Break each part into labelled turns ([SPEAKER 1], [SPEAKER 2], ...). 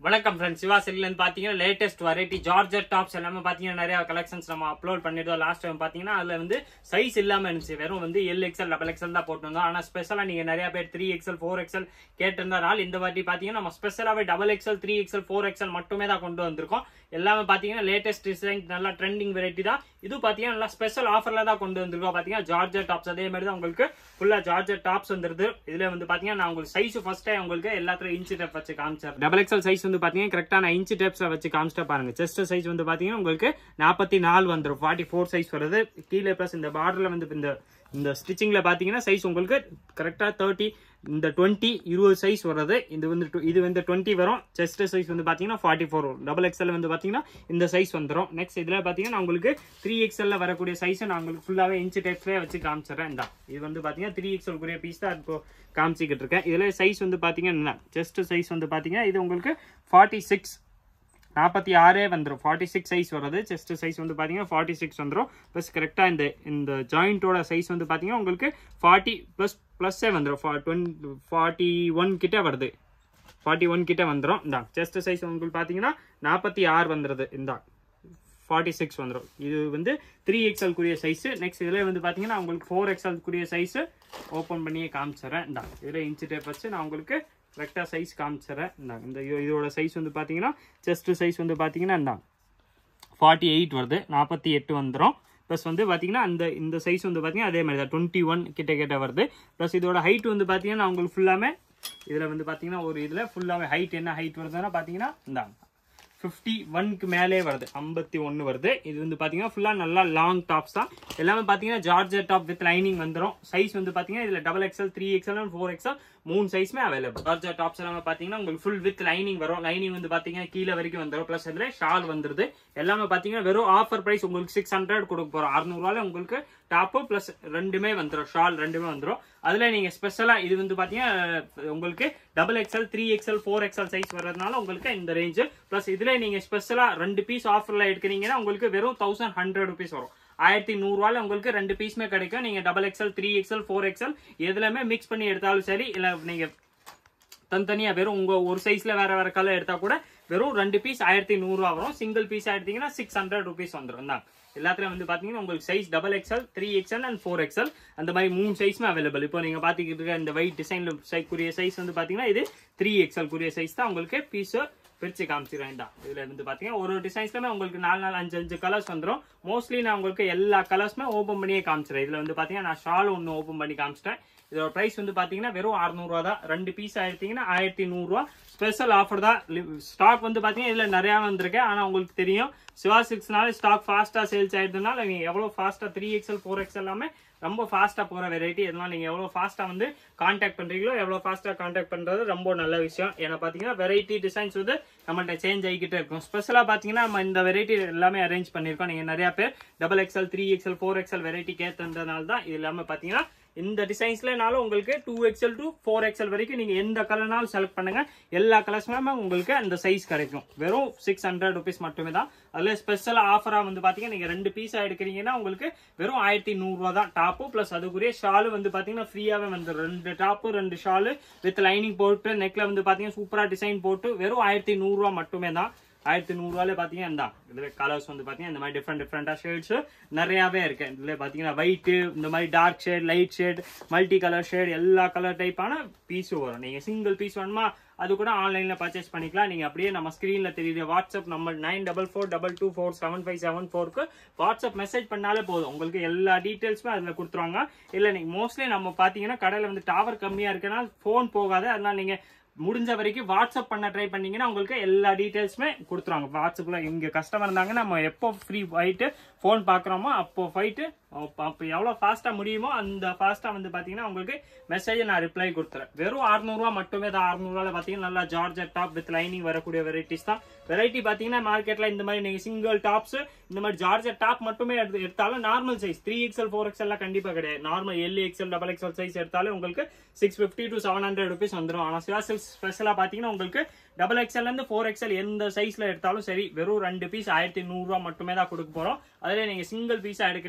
[SPEAKER 1] வணக்கம் ஃப்ரெண்ட்ஸ் சிவா செல்லிலேருந்து பார்த்தீங்கன்னா latest variety ஜார்ஜர் tops எல்லாமே பார்த்தீங்கன்னா நிறைய கலெக்ஷன்ஸ் நம்ம அப்லோட் பண்ணிருந்தோம் லாஸ்ட் டைம் பார்த்தீங்கன்னா அதில் வந்து சைஸ் இல்லாமல் இருந்துச்சு வெறும் வந்து எல் எக்ஸல் டபுள் எக்ஸல் தான் போட்டிருந்தோம் ஆனால் ஸ்பெஷலாக நீங்கள் நிறைய பேர் த்ரீ எக்ஸல் ஃபோர் எக்ஸல் கேட்டிருந்தனால இந்த வாட்டி பார்த்தீங்கன்னா நம்ம ஸ்பெஷலாகவே double XL three XL four XL மட்டுமே தான் கொண்டு வந்திருக்கோம் எல்லாமே பார்த்தீங்கன்னா லேட்டஸ்ட் டிசைன் நல்லா ட்ரெண்டிங் வெரைட்டி தான் இது பார்த்தீங்கன்னா நல்லா ஸ்பெஷல் ஆஃபரில் தான் கொண்டு வந்திருக்கோம் பார்த்தீங்கன்னா ஜார்ஜர் டாப்ஸ் அதே மாதிரி தான் உங்களுக்கு ஃபுல்லாக ஜார்ஜர் டாப்ஸ் வந்துருது இதில் வந்து பார்த்தீங்கன்னா நான் உங்களுக்கு சைஸ் ஃபர்ஸ்ட் உங்களுக்கு எல்லாத்துலையும் இன்ச்சு டேப் வச்சு காமிச்சேன் டபுள் எக்ஸல் சைஸ் வந்து பார்த்தீங்கன்னா கரெக்டாக நான் இன்ச்சு டேப்ஸை வச்சு காமிச்சிட்டா பாருங்க செஸ்ட் சைஸ் வந்து பார்த்தீங்கன்னா உங்களுக்கு நாற்பத்தி நாலு வந்துடும் ஃபார்ட்டி ஃபோர் சைஸ் வருது கீழே ப்ளஸ் இந்த பார்டரில் வந்து இந்த இந்த ஸ்டிச்சிங்கில் பார்த்தீங்கன்னா சைஸ் உங்களுக்கு கரெக்டாக தேர்ட்டி இந்த டுவெண்ட்டி இருபது சைஸ் வருது இது வந்து tw- இது வந்து டுவெண்ட்டி வரும் செஸ்ட் சைஸ் வந்து பார்த்தீங்கன்னா ஃபார்ட்டி ஃபோர் வரும் டபுள் எக்ஸ்எல் வந்து பார்த்தீங்கன்னா இந்த சைஸ் வந்துடும் நெக்ஸ்ட் இதில் பார்த்தீங்கன்னா உங்களுக்கு த்ரீ எக்ஸ்எல்ல வரக்கூடிய சைஸை நான் உங்களுக்கு ஃபுல்லாகவே இன்ச்சு டேப்ஸ்லேயே வச்சு காமிச்சிடுறேன் இந்த இது வந்து பார்த்தீங்கன்னா த்ரீ எக்ஸ்எல் கூடிய பீஸ் தான் இப்போ காமிச்சிக்கிட்டு இருக்கேன் இதில் சைஸ் வந்து பார்த்தீங்கன்னா செஸ்ட் சைஸ் வந்து பார்த்தீங்கன்னா இது உங்களுக்கு ஃபார்ட்டி சிக்ஸ் நாற்பத்தி ஆறே வந்துடும் ஃபார்ட்டி சிக்ஸ் சைஸ் வருது செஸ்ட் சைஸ் வந்து பார்த்தீங்கன்னா ஃபார்ட்டி சிக்ஸ் வந்துடும் ப்ளஸ் கரெக்டாக இந்த இந்த ஜாயிண்ட்டோட சைஸ் வந்து பார்த்தீங்கன்னா உங்களுக்கு ஃபார்ட்டி ப்ளஸ் ப்ளஸ்ஸே வந்துடும் ஃபா டுவெண்ட்டி ஃபார்ட்டி ஒன் கிட்ட வருது ஃபார்ட்டி ஒன் கிட்ட வந்துடும் இந்த செஸ்ட் சைஸ் உங்களுக்கு பார்த்தீங்கன்னா நாற்பத்தி ஆறு வந்துடுது இந்த ஃபார்ட்டி சிக்ஸ் வந்துடும் இது வந்து த்ரீ எக்ஸ்எல் கூடிய சைஸு நெக்ஸ்ட் இதில் வந்து பார்த்தீங்கன்னா உங்களுக்கு ஃபோர் எக்ஸ்எல் கூடிய சைஸு ஓப்பன் பண்ணியே காமிச்சிடுறேன் இந்த இதில் இன்ச்சு டேப் வச்சு நான் உங்களுக்கு கரெக்டாக சைஸ் காமிச்சிடுறேன் இந்த இந்த இது- இதோட சைஸ் வந்து பார்த்தீங்கன்னா செஸ்ட் சைஸ் வந்து பார்த்தீங்கன்னா இந்த ஃபார்ட்டி எயிட் வருது நாற்பத்தி எட்டு வந்துடும் ப்ளஸ் வந்து பார்த்தீங்கன்னா அந்த இந்த சைஸ் வந்து பார்த்தீங்கன்னா அதே மாதிரி தான் டுவெண்ட்டி ஒன் கிட்ட கிட்ட வருது ப்ளஸ் இதோட ஹைட் வந்து பார்த்தீங்கன்னா நான் உங்களுக்கு ஃபுல்லாமே இதில் வந்து பார்த்தீங்கன்னா ஒரு இதில் ஃபுல்லாகவே ஹைட் என்ன ஹைட் வருதுன்னா பார்த்தீங்கன்னா இந்தாங்க ஃபிஃப்டி ஒன்க்கு மேலே வருது ஐம்பத்தி ஒன்று வருது இது வந்து பார்த்தீங்கன்னா ஃபுல்லாக நல்லா லாங் டாப்ஸ் தான் எல்லாமே பார்த்தீங்கன்னா ஜார்ஜர் டாப் வித் லைனிங் வந்துடும் சைஸ் வந்து பார்த்தீங்கன்னா இதில் double XL three XL four XL மூணு சைஸ்மே அவைலபிள் ஜார்ஜர் டாப்ஸ் எல்லாமே பார்த்தீங்கன்னா உங்களுக்கு ஃபுல் வித் லைனிங் வரும் லைனிங் வந்து பார்த்தீங்கன்னா கீழே வரைக்கும் வந்துடும் ப்ளஸ் அதில் ஷால் வந்துருது எல்லாமே பார்த்தீங்கன்னா வெறும் ஆஃபர் ப்ரைஸ் உங்களுக்கு சிக்ஸ் ஹண்ட்ரட் கொடுக்க போகிறோம் அறுநூறுவால உங்களுக்கு டாப்பு ப்ளஸ் ரெண்டுமே வந்துடும் ஷால் ரெண்டுமே வந்துடும் அதில் நீங்கள் ஸ்பெஷலாக இது வந்து பார்த்தீங்கன்னா உங்களுக்கு double XL three XL four XL size வர்றதுனால உங்களுக்கு இந்த ரேஞ்சு ப்ளஸ் இதில் நீங்கள் ஸ்பெஷலாக ரெண்டு பீஸ் ஆஃபரில் எடுக்கிறீங்கன்னா உங்களுக்கு வெறும் தௌசண்ட் ஹண்ட்ரட் ருபீஸ் வரும் ஆயிரத்தி நூறுரூவால உங்களுக்கு ரெண்டு பீஸுமே கிடைக்கும் நீங்கள் double XL three XL four XL எதுலையுமே மிக்ஸ் பண்ணி எடுத்தாலும் சரி இல்லை நீங்கள் தனித்தனியாக வெறும் உங்கள் ஒரு சைஸில் வேற வேற கலர் எடுத்தால் கூட வெறும் ரெண்டு பீஸ் ஆயிரத்தி நூறுரூவா வரும் சிங்கிள் பீஸ் எடுத்தீங்கன்னா சிக்ஸ் ஹண்ட்ரட் ருபீஸ் வந்துடும் தான் எல்லாத்துலயும் வந்து பாத்தீங்கன்னா உங்களுக்கு size double XL three XL and four XL அந்த மாதிரி மூணு சைஸ்மே அவைலபிள் இப்போ நீங்க பாத்துக்கிட்டு இருக்க இந்த ஒயிட் டிசைன்ல கூடிய சைஸ் வந்து பாத்தீங்கன்னா இது த்ரீ எக்ஸ்எல் கூடிய சைஸ் தான் உங்களுக்கு பீஸ் பிரிச்சு காமிச்சிடுறேன் தான் இதுல வந்து பாத்தீங்கன்னா ஒரு ஒரு டிசைன்ஸ்லுமே உங்களுக்கு நாலு நாலு அஞ்சு அஞ்சு கலர்ஸ் வந்துடும் மோஸ்ட்லி நான் உங்களுக்கு எல்லா கலர்ஸுமே ஓப்பன் பண்ணியே காமிச்சிடுறேன் இதுல வந்து பாத்தீங்கன்னா நான் ஷால் ஒன்று ஓப்பன் பண்ணி காமிச்சிட்டேன் இதோட பிரைஸ் வந்து பாத்தீங்கன்னா வெறும் 600 ரூபா தான் ரெண்டு பீஸ் எடுத்தீங்கன்னா ஆயிரத்தி நூறுரூவா ஸ்பெஷல் ஆஃபர் தான் ஸ்டாக் வந்து பாத்தீங்கன்னா இதுல நிறைய வந்திருக்கு ஆனா உங்களுக்கு தெரியும் சிவா சிக்ஸ்னால ஸ்டாக் ஃபாஸ்டா சேல்ஸ் ஆயிடுறதுனால நீங்க எவ்வளவு ஃபாஸ்டா த்ரீ எக்ஸ்எல் ஃபோர் எக்ஸ் எல்லாமே ரொம்ப ஃபாஸ்டா போற வெரைட்டி இதெல்லாம் நீங்க எவ்வளவு ஃபாஸ்டா வந்து கான்டாக்ட் பண்றீங்களோ எவ்வளவு ஃபாஸ்டா கான்டாக்ட் பண்றது ரொம்ப நல்ல விஷயம் ஏன்னா பாத்தீங்கன்னா வெரைட்டி டிசைன்ஸ் வந்து நம்மள்ட்ட சேஞ்ச் ஆகிக்கிட்டே இருக்கும் ஸ்பெஷலா பாத்தீங்கன்னா நம்ம இந்த வெரைட்டி எல்லாமே அரேஞ்ச் பண்ணிருக்கோம் நீங்க நிறைய பேர் double XL three XL four XL variety கேட்டதுனால தான் இது எல்லாமே பாத்தீங்கன்னா இந்த டிசைன்ஸ்லனாலும் உங்களுக்கு two XL to four XL வரைக்கும் நீங்க எந்த கலர்னாலும் செலக்ட் பண்ணுங்க எல்லா கலர்ஸ்மே உங்களுக்கு அந்த சைஸ் கிடைக்கும் வெறும் சிக்ஸ் ஹண்ட்ரட் ருபீஸ் மட்டுமே தான் அதுல ஸ்பெஷல் ஆஃபரா வந்து பாத்தீங்கன்னா நீங்க ரெண்டு பீஸா எடுக்கிறீங்கன்னா உங்களுக்கு வெறும் ஆயிரத்தி நூறுரூவா தான் டாப்பு பிளஸ் அதுக்குரிய ஷாலு வந்து பாத்தீங்கன்னா ஃப்ரீயாவே வந்து ரெண்டு டாப்பு ரெண்டு ஷாலு வித் லைனிங் போட்டு நெக்ல வந்து பாத்தீங்கன்னா சூப்பரா டிசைன் போட்டு வெறும் ஆயிரத்தி நூறுரூவா மட்டுமே தான் ஆயிரத்தி நூறுரூவாலே பார்த்தீங்கன்னா இந்த இதுல கலர்ஸ் வந்து பார்த்தீங்கன்னா இந்த மாதிரி டிஃப்ரெண்ட் டிஃப்ரெண்டாக ஷேட்ஸ் நிறையாவே இருக்கு இதுல பார்த்தீங்கன்னா ஒயிட்டு இந்த மாதிரி dark shade light shade multi colour shade எல்லா கலர் டைப்பான பீஸும் வரும் நீங்கள் சிங்கிள் பீஸ் வேணுமா அது கூட ஆன்லைனில் பர்ச்சேஸ் பண்ணிக்கலாம் நீங்கள் அப்படியே நம்ம ஸ்க்ரீனில் தெரியுற WhatsApp number nine double four double two four seven five seven ஃபோருக்கு வாட்ஸ்அப் மெசேஜ் பண்ணாலே போதும் உங்களுக்கு எல்லா டீட்டெயில்ஸுமே அதில் கொடுத்துருவாங்க இல்லை நீங்கள் மோஸ்ட்லி நம்ம பார்த்தீங்கன்னா கடையில் வந்து டவர் கம்மியாக இருக்கனால ஃபோன் போகாது அதனால நீங்கள் முடிஞ்ச வரைக்கும் வாட்ஸ்அப் பண்ண ட்ரை பண்ணீங்கன்னா உங்களுக்கு எல்லா டீட்டெயில்ஸுமே கொடுத்துருவாங்க வாட்ஸ்அப்பில் இங்கே கஸ்டமர் இருந்தாங்கன்னா நம்ம எப்போ ஃப்ரீ போயிட்டு ஃபோன் பார்க்குறோமோ அப்போ போயிட்டு அப்போ அப்போ எவ்வளோ ஃபாஸ்ட்டாக முடியுமோ அந்த ஃபாஸ்ட்டாக வந்து பார்த்தீங்கன்னா உங்களுக்கு மெசேஜை நான் ரிப்ளை கொடுத்துறேன் வெறும் அறுநூறுவா மட்டுமே தான் அறுநூறுவாவில் பார்த்தீங்கன்னா நல்லா ஜார்ஜர் டாப் வித் லைனிங் வரக்கூடிய வெரைட்டிஸ் தான் வெரைட்டி பார்த்தீங்கன்னா மார்க்கெட்டில் இந்த மாதிரி நீங்கள் சிங்கிள் டாப்ஸ் இந்த மாதிரி ஜார்ஜர் டாப் மட்டுமே எடுத்து எடுத்தாலும் normal size three XL four எக்ஸ்எல்லாம் கண்டிப்பாக கிடையாது normal L XL double XL size எடுத்தாலும் உங்களுக்கு six fifty to seven hundred rupees வந்துடும் ஆனால் சிவா சில்ஸ் ஸ்பெஷலாக பார்த்தீங்கன்னா உங்களுக்கு டபுள் எக்ஸ்எல்லேருந்து ஃபோர் எக்ஸ்எல் எந்த சைஸில் எடுத்தாலும் சரி வெறும் ரெண்டு பீஸ் ஆயிரத்தி நூறுரூவா மட்டுமே தான் கொடுக்க போகிறோம் அதில் நீங்கள் சிங்கிள் பீஸாக எடுக்கிறீங்கன்னா வெறும்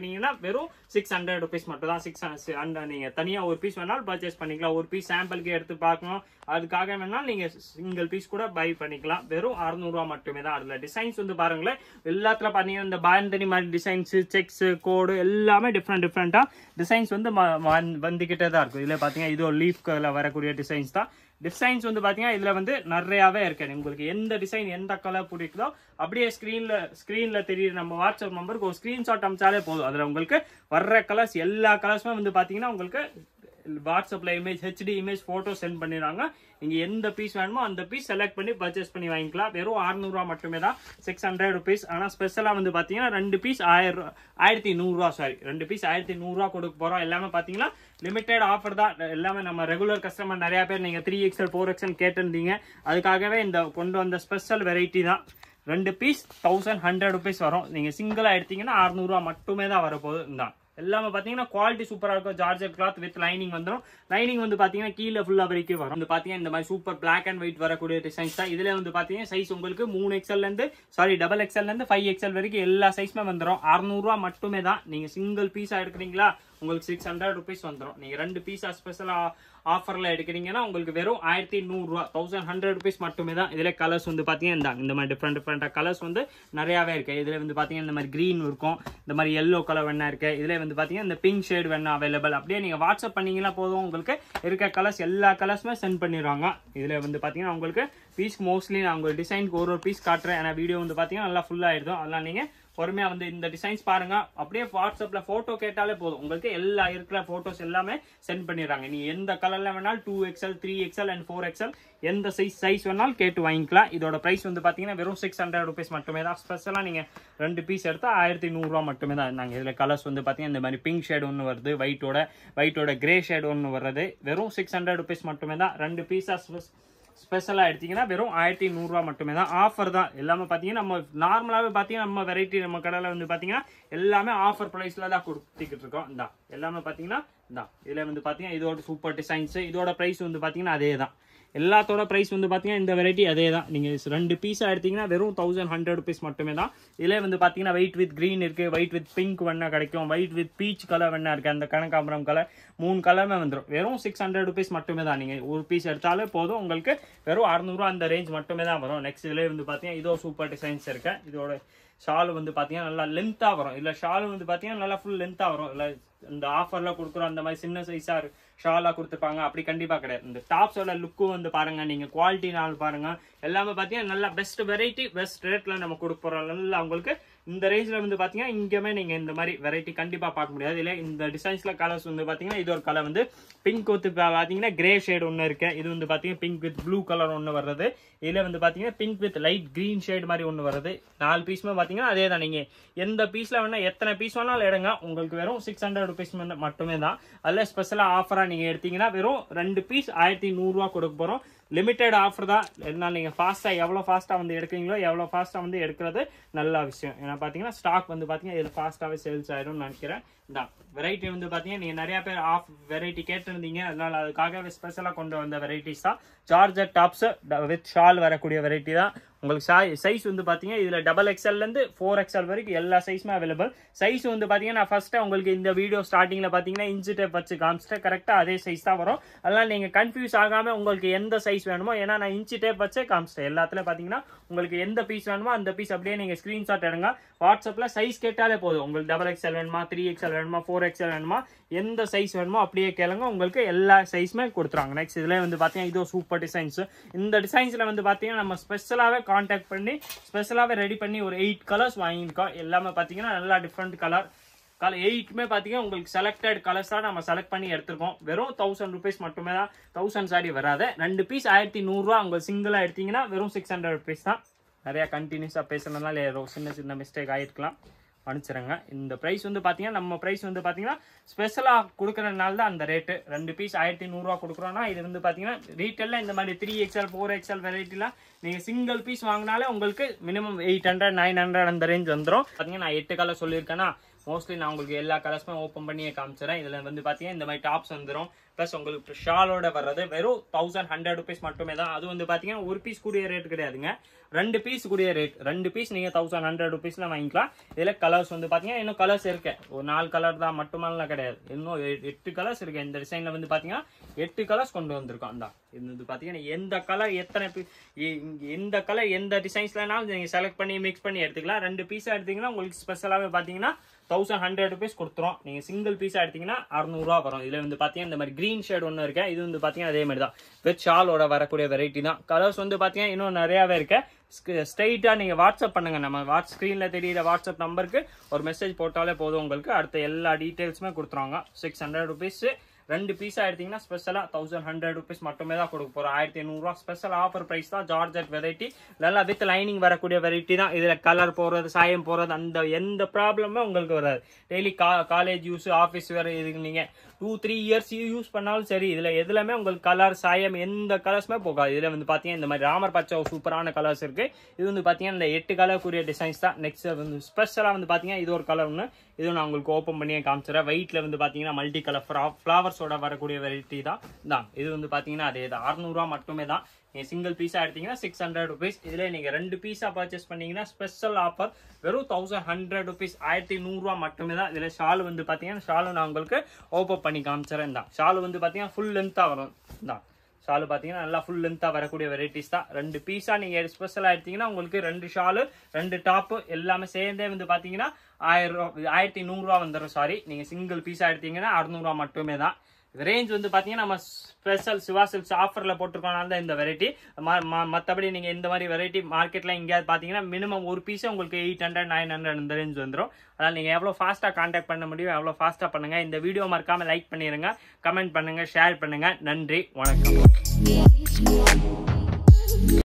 [SPEAKER 1] வெறும் சிக்ஸ் ஹண்ட்ரட் ருபீஸ் மட்டும் தான் சிக்ஸ் நீங்க தனியா ஒரு பீஸ் வேணாலும் பர்ச்சேஸ் பண்ணிக்கலாம் ஒரு பீஸ் சாம்பிளுக்கு எடுத்து பார்க்கணும் அதுக்காக வேணாலும் நீங்க சிங்கிள் பீஸ் கூட பை பண்ணிக்கலாம் வெறும் 600 ரூபா மட்டுமே தான் அதுல டிசைன்ஸ் வந்து பாருங்களேன் எல்லாத்துல பாத்தீங்கன்னா இந்த பாயந்தனி மாதிரி டிசைன்ஸ் செக்ஸ் கோடு எல்லாமே டிஃப்ரெண்ட் டிஃப்ரெண்டா டிசைன்ஸ் வந்து ம- வந்- வந்துகிட்டே தான் இருக்கும் இதுல பாத்தீங்கன்னா இது ஒரு லீஃப் வரக்கூடிய டிசைன்ஸ் தான் டிசைன்ஸ் வந்து பாத்தீங்கன்னா இதுல வந்து நிறையவே இருக்கு உங்களுக்கு எந்த டிசைன் எந்த கலர் பிடிக்குதோ அப்படியே ஸ்கிரீன்ல ஸ்கிரீன்ல தெரியுற நம்ம வாட்ஸ்அப் நம்பருக்கு ஒரு ஸ்கிரீன்ஷாட் அமிச்சாலே போதும் அதுல உங்களுக்கு வர்ற கலர்ஸ் எல்லா கலர்ஸுமே வந்து பாத்தீங்கன்னா உங்களுக்கு வாட்ஸ்அப்ல image HD image photo sent பண்ணிடுறாங்க நீங்க எந்த பீஸ் வேணுமோ அந்த பீஸ் செலக்ட் பண்ணி பர்ச்சேஸ் பண்ணி வாங்கிக்கலாம் வெறும் 600 ரூபா மட்டுமே தான் சிக்ஸ் ஹண்ட்ரட் ருபீஸ் ஆனா ஸ்பெஷலா வந்து பாத்தீங்கன்னா ரெண்டு பீஸ் ஆயிரம் ஆயிரத்தி நூறுரூவா சாரி ரெண்டு பீஸ் ஆயிரத்தி நூறுரூவா கொடுக்க போறோம் எல்லாமே பாத்தீங்கன்னா லிமிடெட் ஆஃபர் தான் எல்லாமே நம்ம ரெகுலர் கஸ்டமர் நிறைய பேர் நீங்க த்ரீ எக்ஸ்எல் ஃபோர் எக்ஸ்எல் கேட்டிருந்தீங்க அதுக்காகவே இந்த கொண்டு வந்த ஸ்பெஷல் வெரைட்டி தான் ரெண்டு பீஸ் தௌசண்ட் ஹண்ட்ரட் ருபீஸ் வரும் நீங்க சிங்கிளா எடுத்தீங்கன்னா 600 ரூபா மட்டுமே தான் வரப்போகுது இந்த எல்லாமே பாத்தீங்கன்னா குவாலிட்டி சூப்பரா இருக்கும் ஜார்ஜர் கிளாத் வித் லைனிங் வந்துடும் லைனிங் வந்து பாத்தீங்கன்னா கீழே ஃபுல்லா வரைக்கும் வரும் வந்து பாத்தீங்கன்னா இந்த மாதிரி சூப்பர் பிளாக் அண்ட் ஒயிட் வரக்கூடிய டிசைன்ஸ் தான் இதுல வந்து பாத்தீங்கன்னா சைஸ் உங்களுக்கு மூணு எக்ஸ்எல்ல இருந்து சாரி டபுள் எக்ஸ்எல்ல இருந்து ஃபைவ் எக்ஸ்எல் வரைக்கும் எல்லா சைஸுமே வந்துடும் 600 ரூபா மட்டுமே தான் நீங்க சிங்கிள் பீஸா எடுக்கிறீங்களா உங்களுக்கு சிக்ஸ் ஹண்ட்ரட் ருபீஸ் வந்துடும் நீங்க ரெண்டு பீஸா ஸ்பெஷலா ஆஃபர்ல எடுக்கிறீங்கன்னா உங்களுக்கு வெறும் ஆயிரத்தி நூறுரூவா தௌசண்ட் ஹண்ட்ரட் ருபீஸ் மட்டுமே தான் இதுல கலர்ஸ் வந்து பாத்தீங்கன்னா இந்த இந்த மாதிரி டிஃப்ரெண்ட் டிஃப்ரெண்டாக கலர்ஸ் வந்து நிறையாவே இருக்கு இதுல வந்து பாத்தீங்கன்னா இந்த மாதிரி green இருக்கும் இந்த மாதிரி எல்லோ கலர் வேணா இருக்கு இதுல வந்து பாத்தீங்கன்னா இந்த பிங்க் ஷேட் வேணா அவைலபிள் அப்படியே நீங்க வாட்ஸ்அப் பண்ணீங்கன்னா போதும் உங்களுக்கு இருக்க கலர்ஸ் எல்லா கலர்ஸுமே சென்ட் பண்ணிடுவாங்க இதுல வந்து பாத்தீங்கன்னா உங்களுக்கு பீஸ் மோஸ்ட்லி நான் உங்களுக்கு டிசைனுக்கு ஒரு ஒரு பீஸ் காட்டுறேன் ஏன்னா வீடியோ வந்து பாத்தீங்கன்னா நல்லா ஃபுல் ஆயிடும் அதெல்லாம் நீங்க பொறுமையா வந்து இந்த டிசைன்ஸ் பாருங்க அப்படியே வாட்ஸ்அப்ல போட்டோ கேட்டாலே போதும் உங்களுக்கு எல்லா இருக்கிற போட்டோஸ் எல்லாமே சென்ட் பண்ணிடுறாங்க நீ எந்த கலர்ல வேணாலும் two XL three XL and four XL எந்த சைஸ் சைஸ் வேணாலும் கேட்டு வாங்கிக்கலாம் இதோட பிரைஸ் வந்து பாத்தீங்கன்னா வெறும் சிக்ஸ் ஹண்ட்ரட் ருபீஸ் மட்டுமே தான் ஸ்பெஷலா நீங்க ரெண்டு பீஸ் எடுத்தா ஆயிரத்தி நூறுரூவா மட்டுமே தான் நாங்க இதுல கலர்ஸ் வந்து பாத்தீங்கன்னா இந்த மாதிரி பிங்க் ஷேட் ஒன்று வருது ஒயிட்டோட ஒயிட்டோட கிரே ஷேட் ஒன்று வருது வெறும் சிக்ஸ் ஹண்ட்ரட் ருபீஸ் மட்டுமே தான் ரெண்டு பீஸா ஸ்பெஷலாக எடுத்தீங்கன்னா வெறும் ஆயிரத்தி நூறுரூவா மட்டுமே தான் ஆஃபர் தான் எல்லாமே பார்த்தீங்கன்னா நம்ம நார்மலாகவே பார்த்தீங்கன்னா நம்ம வெரைட்டி நம்ம கடையில் வந்து பார்த்தீங்கன்னா எல்லாமே ஆஃபர் ப்ரைஸில் தான் கொடுத்துக்கிட்டு இருக்கோம் இந்தா எல்லாமே பார்த்தீங்கன்னா இந்தா இதில் வந்து பார்த்தீங்கன்னா இதோட சூப்பர் டிசைன்ஸு இதோட ப்ரைஸ் வந்து பார்த்தீங்கன்னா அதே தான் எல்லாத்தோட ப்ரைஸ் வந்து பார்த்தீங்கன்னா இந்த வெரைட்டி அதே தான் நீங்கள் ரெண்டு பீஸாக எடுத்தீங்கன்னா வெறும் தௌசண்ட் ஹண்ட்ரட் ருபீஸ் மட்டுமே தான் இதிலே வந்து பார்த்தீங்கன்னா ஒயிட் வித் க்ரீன் இருக்குது ஒயிட் வித் பிங்க் வேணா கிடைக்கும் ஒயிட் வித் பீச் கலர் வேணா இருக்குது அந்த கனகாம்பரம் கலர் மூணு கலருமே வந்துடும் வெறும் சிக்ஸ் ஹண்ட்ரட் ருபீஸ் மட்டுமே தான் நீங்கள் ஒரு பீஸ் எடுத்தாலே போதும் உங்களுக்கு வெறும் அறுநூறுவா அந்த ரேஞ்ச் மட்டுமே தான் வரும் நெக்ஸ்ட் இதிலே வந்து பார்த்தீங்கன்னா இதோ சூப்பர் டிசைன்ஸ் இருக்கு இதோட ஷால் வந்து பார்த்தீங்கன்னா நல்லா லென்த்தாக வரும் இல்லை ஷால் வந்து பார்த்தீங்கன்னா நல்லா ஃபுல் லென்த்தாக வரும் இல்லை இந்த ஆஃபர்ல கொடுக்குறோம் அந்த மாதிரி சின்ன சைஸா ஷாலா கொடுத்துருப்பாங்க அப்படி கண்டிப்பா கிடையாது இந்த டாப்ஸோட லுக்கும் வந்து பாருங்க நீங்க குவாலிட்டி நாள் பாருங்க எல்லாமே பாத்தீங்கன்னா நல்லா பெஸ்ட் வெரைட்டி பெஸ்ட் ரேட்ல நம்ம கொடுக்க போறோம் நல்லா உங்களுக்கு இந்த ரேஞ்ச்ல வந்து பாத்தீங்கன்னா இங்கேயுமே நீங்க இந்த மாதிரி வெரைட்டி கண்டிப்பா பார்க்க முடியாது இல்ல இந்த டிசைன்ஸ்ல கலர்ஸ் வந்து பாத்தீங்கன்னா இது ஒரு கலர் வந்து பிங்க் வித் பாத்தீங்கன்னா கிரே ஷேட் ஒன்னு இருக்கு இது வந்து பாத்தீங்கன்னா பிங்க் வித் ப்ளூ கலர் ஒன்னு வர்றது இதுல வந்து பாத்தீங்கன்னா pink with light green shade மாதிரி ஒன்னு வருது நாலு பீஸுமே பாத்தீங்கன்னா அதே தான் நீங்க எந்த பீஸ்ல வேணா எத்தனை பீஸ் வேணாலும் எடுங்க உங்களுக்கு வெறும் சிக்ஸ் ஹண்ட்ரட் ருபீஸ் மட்டுமே தான் அதில் ஸ்பெஷலா ஆஃபரா நீங்க எடுத்தீங்கன்னா வெறும் ரெண்டு பீஸ் ஆயிரத்தி நூறுரூவா கொடுக்க போறோம் லிமிட்டெட் ஆஃபர் தான் என்ன நீங்கள் ஃபாஸ்ட்டாக எவ்வளோ ஃபாஸ்ட்டாக வந்து எடுக்கிறீங்களோ எவ்வளோ ஃபாஸ்ட்டாக வந்து எடுக்கிறது நல்ல விஷயம் ஏன்னா பார்த்தீங்கன்னா ஸ்டாக் வந்து பார்த்தீங்கன்னா இது ஃபாஸ்ட்டாகவே சேல்ஸ் ஆயிடும்னு நினைக்கிறேன் இந்த வெரைட்டி வந்து பார்த்தீங்கன்னா நீங்கள் நிறைய பேர் ஆஃப் வெரைட்டி கேட்டிருந்தீங்க அதனால அதுக்காகவே ஸ்பெஷலாக கொண்டு வந்த வெரைட்டிஸ் தான் சார்ஜர் டாப்ஸ் வித் ஷால் வரக்கூடிய வெரைட்டி தான் உங்களுக்கு சைஸ் வந்து பார்த்தீங்கன்னா இதில் டபுள் எக்ஸ்எல்லேருந்து ஃபோர் எக்ஸ்எல் வரைக்கும் எல்லா சைஸுமே அவைலபிள் சைஸ் வந்து பார்த்தீங்கன்னா நான் ஃபஸ்ட்டு உங்களுக்கு இந்த வீடியோ ஸ்டார்டிங்கில் பார்த்தீங்கன்னா இன்ச்சு டேப் வச்சு காமிச்சிட்டேன் கரெக்டாக அதே சைஸ் தான் வரும் அதனால் நீங்கள் கன்ஃபியூஸ் ஆகாமல் உங்களுக்கு எந்த சைஸ் வேணுமோ ஏன்னா நான் இன்ச்சு டேப் வச்சே காமிச்சிட்டேன் எல்லாத்துலையும் பார்த்தீங்கன்னா உங்களுக்கு எந்த பீஸ் வேணுமோ அந்த பீஸ் அப்படியே நீங்கள் ஸ்க்ரீன்ஷாட் எடுங்க வாட்ஸ்அப்பில் சைஸ் கேட்டாலே போதும் உங்களுக்கு டபுள் எக்ஸ்எல் வேணுமா த்ரீ எக்ஸ்எல் வேணுமா ஃபோர் எக்ஸ்எல் வேணுமா எந்த சைஸ் வேணுமோ அப்படியே கேளுங்க உங்களுக்கு எல்லா சைஸுமே கொடுத்துருவாங்க நெக்ஸ்ட் இதில் வந்து பார்த்தீங்கன்னா இதோ சூப்பர் டிசைன்ஸ் இந்த டிசைன்ஸில் வந்து பார்த்தீங்கன்னா நம்ம ஸ்பெஷலாகவே காண்டாக்ட் பண்ணி ஸ்பெஷலாகவே ரெடி பண்ணி ஒரு எயிட் கலர்ஸ் வாங்கியிருக்கோம் எல்லாமே பார்த்தீங்கன்னா நல்லா டிஃப்ரெண்ட் கலர் கலர் எயிட்டுமே பார்த்தீங்கன்னா உங்களுக்கு செலக்டட் கலர்ஸ் தான் நம்ம செலக்ட் பண்ணி எடுத்திருக்கோம் வெறும் தௌசண்ட் ருபீஸ் மட்டுமே தான் தௌசண்ட் சாரி வராது ரெண்டு பீஸ் ஆயிரத்தி நூறுரூவா உங்களுக்கு சிங்கிளாக எடுத்தீங்கன்னா வெறும் சிக்ஸ் ஹண்ட்ரட் ருபீஸ் தான் நிறையா கண்டினியூஸாக பேசுனதுனால ஏதோ சின்ன சின்ன மிஸ்டேக் ஆகிருக்கலாம் மன்னிச்சிருங்க இந்த ப்ரைஸ் வந்து பார்த்தீங்கன்னா நம்ம ப்ரைஸ் வந்து பார்த்தீங்கன்னா ஸ்பெஷலாக கொடுக்குறதுனால தான் அந்த ரேட்டு ரெண்டு பீஸ் ஆயிரத்தி நூறுரூவா கொடுக்குறோன்னா இது வந்து பார்த்தீங்கன்னா ரீட்டெயிலில் இந்த மாதிரி த்ரீ எக்ஸ்எல் ஃபோர் எக்ஸ்எல் வெரைட்டிலாம் நீங்கள் சிங்கிள் பீஸ் வாங்கினாலே உங்களுக்கு minimum eight hundred nine hundred அந்த ரேஞ்ச் வந்துடும் பார்த்தீங்கன்னா நான் எட்டு கலர் சொல்லியிருக்கேன்னா மோஸ்ட்லி நான் உங்களுக்கு எல்லா கலர்ஸுமே ஓப்பன் பண்ணியே காமிச்சிடறேன் இதில் வந்து பார்த்தீங்கன்னா இந்த மாதிரி டாப்ஸ் வந்துடும் ப்ளஸ் உங்களுக்கு ஷாலோட வர்றது வெறும் தௌசண்ட் ஹண்ட்ரட் ருபீஸ் மட்டுமே தான் அது வந்து பார்த்தீங்கன்னா ஒரு பீஸ் கூடிய ரேட் கிடையாதுங்க ரெண்டு பீஸ் கூடிய ரேட் ரெண்டு பீஸ் நீங்கள் தௌசண்ட் ஹண்ட்ரட் ருபீஸ்ல வாங்கிக்கலாம் இதில் கலர்ஸ் வந்து பார்த்தீங்கன்னா இன்னும் கலர்ஸ் இருக்கு ஒரு நாலு கலர் தான் மட்டுமெல்லாம் கிடையாது இன்னும் எ- எட்டு கலர்ஸ் இருக்கு இந்த டிசைனில் வந்து பார்த்தீங்கன்னா எட்டு கலர்ஸ் கொண்டு வந்திருக்கோம் அந்த இது வந்து பார்த்தீங்கன்னா எந்த கலர் எத்தனை பீ- எ- இங்க எந்த கலர் எந்த டிசைன்ஸ்லனாலும் நீங்கள் செலக்ட் பண்ணி மிக்ஸ் பண்ணி எடுத்துக்கலாம் ரெண்டு பீஸாக எடுத்தீங்கன்னா உங்களுக்கு ஸ்பெஷலாகவே பார்த்தீங்கன்னா தௌசண்ட் ஹண்ட்ரட் ருபீஸ் கொடுத்துரும் நீங்கள் சிங்கிள் பீஸாக எடுத்தீங்கன்னா அறநூறுவா வரும் இதில் வந்து பார்த்தீங்கன்னா இந்த மாதிரி க்ரீன் ஷேட் ஒன்று இருக்கு இது வந்து பார்த்தீங்கன்னா அதே மாதிரி தான் வித் ஷாலோட வரக்கூடிய வெரைட்டி தான் கலர்ஸ் வந்து பார்த்தீங்கன்னா இன்னும் நிறையாவே இருக்கு ஸ்ட்ரைட்டாக நீங்கள் வாட்ஸ்அப் பண்ணுங்க நம்ம வாட்ஸ் ஸ்க்ரீனில் தெரியிற வாட்ஸ்அப் நம்பருக்கு ஒரு மெசேஜ் போட்டாலே போதும் உங்களுக்கு அடுத்த எல்லா டீட்டெயில்ஸுமே கொடுத்துருவாங்க சிக்ஸ் ஹண்ட்ரட் ருபீஸ் ரெண்டு பீஸாக எடுத்தீங்கன்னா ஸ்பெஷலாக தௌசண்ட் ஹண்ட்ரட் ருபீஸ் மட்டுமே தான் கொடுக்க போகிறோம் ஆயிரத்தி ஐநூறுரூவா ஸ்பெஷல் ஆஃபர் ப்ரைஸ் தான் ஜார்ஜெட் வெரைட்டி நல்லா வித் லைனிங் வரக்கூடிய வெரைட்டி தான் இதில் கலர் போகிறது சாயம் போகிறது அந்த எந்த ப்ராப்ளமே உங்களுக்கு வராது டெய்லி கா காலேஜ் யூஸ் ஆஃபீஸ் வேறு இதுக்கு நீங்கள் டூ த்ரீ இயர்ஸ் யூஸ் பண்ணாலும் சரி இதில் எதுலையுமே உங்களுக்கு கலர் சாயம் எந்த கலர்ஸுமே போகாது இதில் வந்து பார்த்தீங்கன்னா இந்த மாதிரி ராமர் பச்சை ஒரு சூப்பரான கலர்ஸ் இருக்கு இது வந்து பார்த்தீங்கன்னா இந்த எட்டு கலருக்குரிய டிசைன்ஸ் தான் நெக்ஸ்ட் வந்து ஸ்பெஷலாக வந்து பார்த்தீங்கன்னா இது ஒரு கலர் ஒன்று இது நான் உங்களுக்கு ஓப்பன் பண்ணியே காமிச்சிடறேன் வெயிட்ல வந்து பார்த்தீங்கன்னா மல்டி கலர் ஃப்ளவர்ஸோட வரக்கூடிய வெரைட்டி தான் தான் இது வந்து பார்த்தீங்கன்னா அதே தான் அறுநூறுவா மட்டுமே தான் நீங்கள் சிங்கிள் பீஸாக எடுத்தீங்கன்னா சிக்ஸ் ஹண்ட்ரட் ருபீஸ் இதில் நீங்கள் ரெண்டு பீஸாக பர்ச்சேஸ் பண்ணீங்கன்னா ஸ்பெஷல் ஆஃபர் வெறும் தௌசண்ட் ஹண்ட்ரட் ருபீஸ் ஆயிரத்தி நூறுரூவா மட்டுமே தான் இதில் ஷால் வந்து பார்த்தீங்கன்னா ஷாலு நான் உங்களுக்கு ஓப்பன் பண்ணி காமிச்சிடறேன் தான் ஷால் வந்து பார்த்தீங்கன்னா ஃபுல் லென்த்தாக வரும் தான் ஷாலு பார்த்தீங்கன்னா நல்லா ஃபுல் லென்த்தாக வரக்கூடிய வெரைட்டிஸ் தான் ரெண்டு பீஸாக நீங்கள் ஸ்பெஷலாக எடுத்தீங்கன்னா உங்களுக்கு ரெண்டு ஷாலு ரெண்டு டாப்பு எல்லாமே சேர்ந்தே வந்து பார்த்தீங்கன்னா ஆயிரம் ரூபா ஆயிரத்தி நூறுரூவா வந்துடும் சாரி நீங்கள் சிங்கிள் பீஸாக எடுத்தீங்கன்னா அறுநூறுவா மட்டுமே தான் ரேஞ்ச் வந்து பார்த்தீங்கன்னா நம்ம ஸ்பெஷல் சிவா சில்க்ஸ் ஆஃபரில் போட்டிருக்கனால தான் இந்த வெரைட்டி மற்றபடி நீங்கள் இந்த மாதிரி வெரைட்டி மார்க்கெட்டில் எங்கேயாவது பார்த்தீங்கன்னா மினிமம் ஒரு பீஸே உங்களுக்கு எயிட் ஹண்ட்ரட் நைன் ஹண்ட்ரட் இந்த ரேஞ்ச் வந்துடும் அதனால் நீங்கள் எவ்வளோ ஃபாஸ்ட்டாக காண்டாக்ட் பண்ண முடியும் எவ்வளோ ஃபாஸ்ட்டாக பண்ணுங்கள் இந்த வீடியோ மறக்காமல் லைக் பண்ணிடுங்க கமெண்ட் பண்ணுங்கள் ஷேர் பண்ணுங்கள் நன்றி வணக்கம்